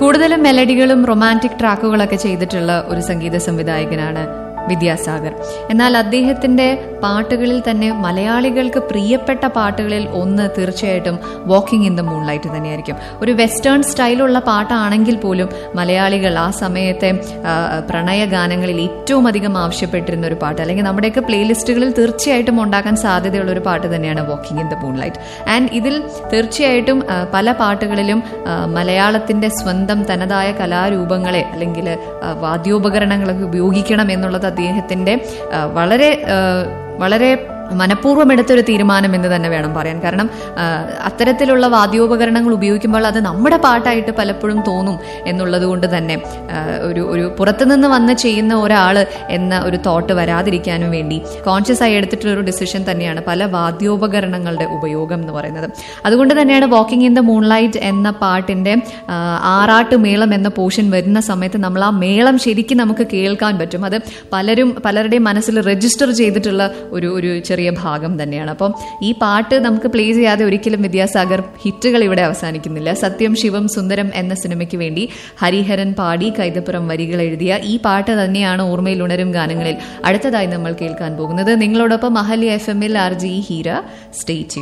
കൂടുതലും മെലഡികളും റൊമാൻറ്റിക് ട്രാക്കുകളൊക്കെ ചെയ്തിട്ടുള്ള ഒരു സംഗീത സംവിധായകനാണ് വിദ്യാസാഗർ എന്നാൽ അദ്ദേഹത്തിന്റെ പാട്ടുകളിൽ തന്നെ മലയാളികൾക്ക് പ്രിയപ്പെട്ട പാട്ടുകളിൽ ഒന്ന് തീർച്ചയായിട്ടും വാക്കിംഗ് ഇൻ ദ മൂൺലൈറ്റ് തന്നെയായിരിക്കും ഒരു വെസ്റ്റേൺ സ്റ്റൈലുള്ള പാട്ടാണെങ്കിൽ പോലും മലയാളികൾ ആ സമയത്തെ ആ, പ്രണയ ഗാനങ്ങളിൽ ഏറ്റവും അധികം ആവശ്യപ്പെട്ടിരുന്ന ഒരു പാട്ട് അല്ലെങ്കിൽ നമ്മുടെയൊക്കെ പ്ലേലിസ്റ്റുകളിൽ തീർച്ചയായിട്ടും ഉണ്ടാക്കാൻ സാധ്യതയുള്ള ഒരു പാട്ട് തന്നെയാണ് walking in the moonlight and ഇതിൽ തീർച്ചയായിട്ടും ആ, പല പാട്ടുകളിലും ആ, മലയാളത്തിന്റെ സ്വന്തം തനതായ കലാരൂപങ്ങളെ അല്ലെങ്കിൽ ആ, വാദ്യോപകരണങ്ങളൊക്കെ ഉപയോഗിക്കണം എന്നുള്ളത് അദ്ദേഹത്തിന്റെ ആ, വളരെ ആ, വളരെ മനഃപൂർവ്വം എടുത്തൊരു തീരുമാനം എന്ന് തന്നെ വേണം പറയാൻ കാരണം ആ, അത്തരത്തിലുള്ള വാദ്യോപകരണങ്ങൾ ഉപയോഗിക്കുമ്പോൾ അത് നമ്മുടെ പാട്ടായിട്ട് പലപ്പോഴും തോന്നും എന്നുള്ളത് കൊണ്ട് തന്നെ ആ, ഒരു ഒരു പുറത്തുനിന്ന് വന്ന് ചെയ്യുന്ന ഒരാൾ എന്ന ഒരു തോട്ട് വരാതിരിക്കാനും വേണ്ടി കോൺഷ്യസ് ആയി എടുത്തിട്ടുള്ള ഒരു ഡിസിഷൻ തന്നെയാണ് പല വാദ്യോപകരണങ്ങളുടെ ഉപയോഗം എന്ന് പറയുന്നത് അതുകൊണ്ട് തന്നെയാണ് വാക്കിംഗ് ഇൻ ദ മൂൺലൈറ്റ് എന്ന പാട്ടിന്റെ ആ, ആറാട്ട് മേളം എന്ന പോർഷൻ വരുന്ന സമയത്ത് നമ്മൾ ആ മേളം ശരിക്കും നമുക്ക് കേൾക്കാൻ പറ്റും അത് പലരും പലരുടെയും മനസ്സിൽ രജിസ്റ്റർ ചെയ്തിട്ടുള്ള ഒരു ഒരു ചെറിയ ഭാഗം തന്നെയാണ് അപ്പം ഈ പാട്ട് നമുക്ക് പ്ലേ ചെയ്യാതെ ഒരിക്കലും വിദ്യാസാഗർ ഹിറ്റുകൾ ഇവിടെ അവസാനിക്കുന്നില്ല സത്യം ശിവം സുന്ദരം എന്ന സിനിമയ്ക്ക് വേണ്ടി ഹരിഹരൻ പാടി കൈതപ്പുറം വരികൾ എഴുതിയ ഈ പാട്ട് തന്നെയാണ് ഓർമ്മയിൽ ഉണരും ഗാനങ്ങളിൽ അടുത്തതായി നമ്മൾ കേൾക്കാൻ പോകുന്നത് നിങ്ങളോടൊപ്പം അഹല്യ എഫ് എമ്മിൽ ആർ ജി ഹീര സ്റ്റേറ്റ്